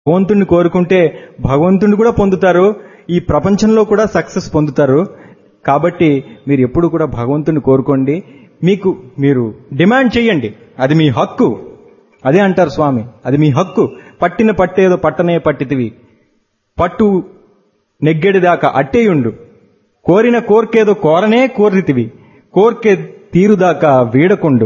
భగవంతుణ్ణి కోరుకుంటే భగవంతుణ్ణి కూడా పొందుతారు ఈ ప్రపంచంలో కూడా సక్సెస్ పొందుతారు కాబట్టి మీరు ఎప్పుడు కూడా భగవంతుని కోరుకోండి మీకు మీరు డిమాండ్ చేయండి అది మీ హక్కు అదే అంటారు స్వామి అది మీ హక్కు పట్టిన పట్టేదో పట్టనే పట్టితివి పట్టు నెగ్గెడిదాకా అట్టేయుండు కోరిన కోర్కేదో కోరనే కోరితివి కోర్కె తీరుదాకా వీడకుండు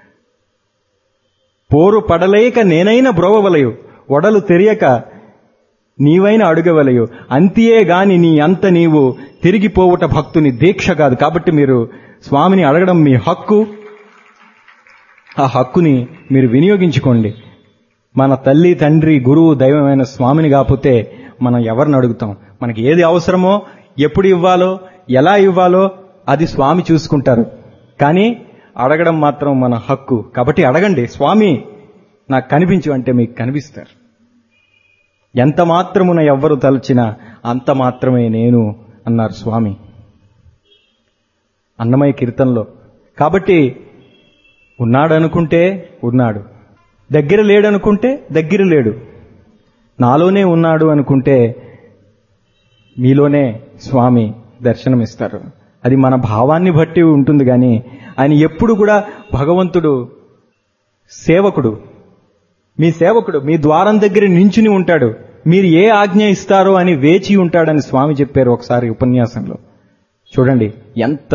పోరు పడలేక నేనైన బ్రోవవలయు ఒడలు తెరియక నీవైన అడుగవలయు అంతియే గాని నీ అంత నీవు తిరిగిపోవుట భక్తుని దీక్ష కాదు కాబట్టి మీరు స్వామిని అడగడం మీ హక్కు ఆ హక్కుని మీరు వినియోగించుకోండి మన తల్లి తండ్రి గురువు దైవమైన స్వామిని కాకపోతే మనం ఎవరిని అడుగుతాం మనకి ఏది అవసరమో ఎప్పుడు ఇవ్వాలో ఎలా ఇవ్వాలో అది స్వామి చూసుకుంటారు కానీ అడగడం మాత్రం మన హక్కు కాబట్టి అడగండి స్వామి నాకు కనిపించు అంటే మీకు కనిపిస్తారు ఎంత మాత్రమున ఎవ్వరు తలచినా అంత మాత్రమే నేను అన్నారు స్వామి అన్నమయ్య కీర్తనలో కాబట్టి ఉన్నాడనుకుంటే ఉన్నాడు దగ్గర లేడనుకుంటే దగ్గర లేడు నాలోనే ఉన్నాడు అనుకుంటే మీలోనే స్వామి దర్శనమిస్తారు అది మన భావాన్ని బట్టి ఉంటుంది కానీ ఆయన ఎప్పుడు కూడా భగవంతుడు సేవకుడు మీ సేవకుడు మీ ద్వారం దగ్గర నించుని ఉంటాడు మీరు ఏ ఆజ్ఞ ఇస్తారో అని వేచి ఉంటాడని స్వామి చెప్పారు ఒకసారి ఉపన్యాసంలో చూడండి ఎంత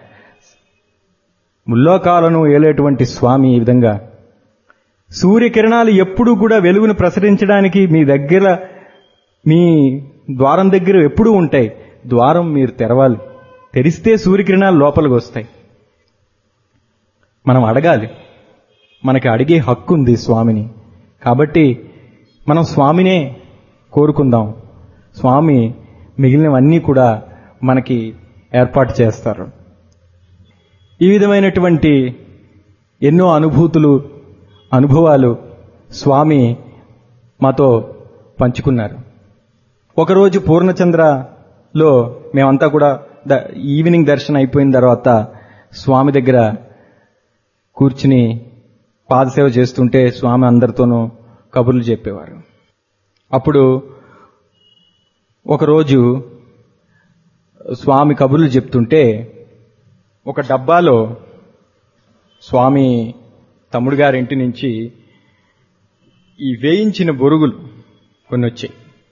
ముల్లోకాలను ఏలేటువంటి స్వామి ఈ విధంగా సూర్యకిరణాలు ఎప్పుడూ కూడా వెలుగును ప్రసరించడానికి మీ దగ్గర మీ ద్వారం దగ్గర ఎప్పుడూ ఉంటాయి ద్వారం మీరు తెరవాలి తెరిస్తే సూర్యకిరణాలు లోపలికి వస్తాయి మనం అడగాలి మనకి అడిగే హక్కు ఉంది స్వామిని కాబట్టి మనం స్వామినే కోరుకుందాం స్వామి మిగిలినవన్నీ కూడా మనకి ఏర్పాటు చేస్తారు ఈ విధమైనటువంటి ఎన్నో అనుభూతులు అనుభవాలు స్వామి మాతో పంచుకున్నారు ఒకరోజు పూర్ణచంద్రలో మేమంతా కూడా ద ఈవినింగ్ దర్శనం అయిపోయిన తర్వాత స్వామి దగ్గర కూర్చుని పాదసేవ చేస్తుంటే స్వామి అందరితోనూ కబుర్లు చెప్పేవారు అప్పుడు ఒకరోజు స్వామి కబుర్లు చెప్తుంటే ఒక డబ్బాలో స్వామి తమ్ముడు గారి ఇంటి నుంచి ఈ వేయించిన బొరుగులు కొన్ని వచ్చాయి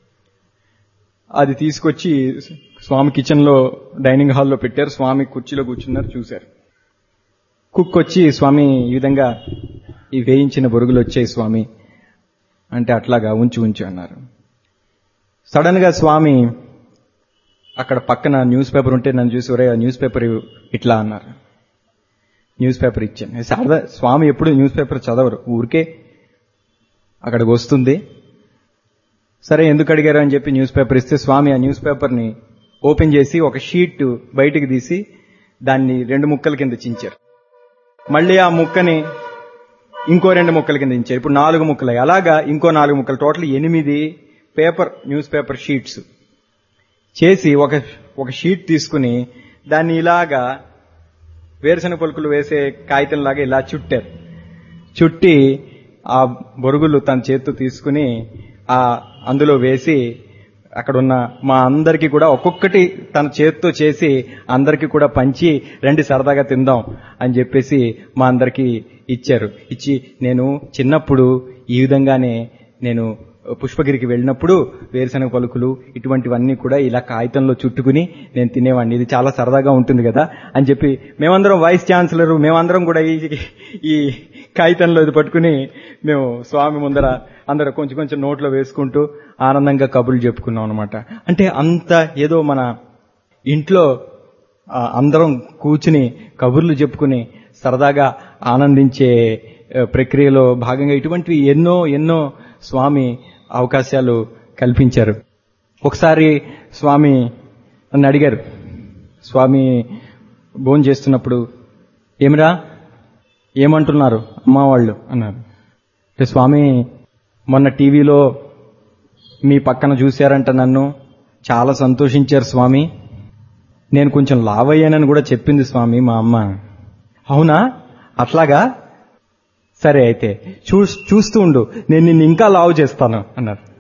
అది తీసుకొచ్చి స్వామి కిచెన్లో డైనింగ్ హాల్లో పెట్టారు స్వామి కుర్చీలో కూర్చున్నారు చూశారు కుక్ వచ్చి స్వామి ఈ విధంగా ఈ వేయించిన బొరుగులు వచ్చాయి స్వామి అంటే అట్లాగా ఉంచి ఉంచి అన్నారు సడన్ గా స్వామి అక్కడ పక్కన న్యూస్ పేపర్ ఉంటే నన్ను చూసి ఒరే న్యూస్ పేపర్ ఇట్లా అన్నారు న్యూస్ పేపర్ ఇచ్చాను శారదా స్వామి ఎప్పుడు న్యూస్ పేపర్ చదవరు ఊరికే అక్కడికి వస్తుంది సరే ఎందుకు అడిగారు అని చెప్పి న్యూస్ పేపర్ ఇస్తే స్వామి ఆ న్యూస్ పేపర్ని ఓపెన్ చేసి ఒక షీట్ బయటికి తీసి దాన్ని రెండు ముక్కల కింద చించారు మళ్ళీ ఆ ముక్కని ఇంకో రెండు ముక్కల కింద దించారు ఇప్పుడు నాలుగు ముక్కలు అలాగా ఇంకో నాలుగు ముక్కలు టోటల్ ఎనిమిది పేపర్ న్యూస్ పేపర్ షీట్స్ చేసి ఒక ఒక షీట్ తీసుకుని దాన్ని ఇలాగా వేరుశనగ పలుకులు వేసే కాగితంలాగా ఇలా చుట్టారు చుట్టి ఆ బొరుగులు తన చేత్తో తీసుకుని ఆ అందులో వేసి అక్కడ ఉన్న మా అందరికీ కూడా ఒక్కొక్కటి తన చేత్తో చేసి అందరికీ కూడా పంచి రండి సరదాగా తిందాం అని చెప్పేసి మా అందరికీ ఇచ్చారు ఇచ్చి నేను చిన్నప్పుడు ఈ విధంగానే నేను పుష్పగిరికి వెళ్ళినప్పుడు వేరుశనగ పలుకులు ఇటువంటివన్నీ కూడా ఇలా కాగితంలో చుట్టుకుని నేను తినేవాడిని ఇది చాలా సరదాగా ఉంటుంది కదా అని చెప్పి మేమందరం వైస్ ఛాన్సలర్ మేమందరం కూడా ఈ ఈ కాగితంలో ఇది పట్టుకుని మేము స్వామి ముందర అందరూ కొంచెం కొంచెం నోట్లో వేసుకుంటూ ఆనందంగా కబుర్లు చెప్పుకున్నాం అనమాట అంటే అంత ఏదో మన ఇంట్లో ఆ, అందరం కూర్చుని కబుర్లు చెప్పుకుని సరదాగా ఆనందించే ఆ, ప్రక్రియలో భాగంగా ఇటువంటివి ఎన్నో ఎన్నో స్వామి అవకాశాలు కల్పించారు ఒకసారి స్వామి నన్ను అడిగారు స్వామి భోజనం చేస్తున్నప్పుడు ఏమిరా ఏమంటున్నారు అమ్మ వాళ్ళు అన్నారు అంటే స్వామి మొన్న టీవీలో మీ పక్కన చూశారంట నన్ను చాలా సంతోషించారు స్వామి నేను కొంచెం లావ్ అయ్యానని కూడా చెప్పింది స్వామి మా అమ్మ అవునా అట్లాగా సరే అయితే చూ చూస్తూ ఉండు నేను నిన్ను ఇంకా లావు చేస్తాను అన్నారు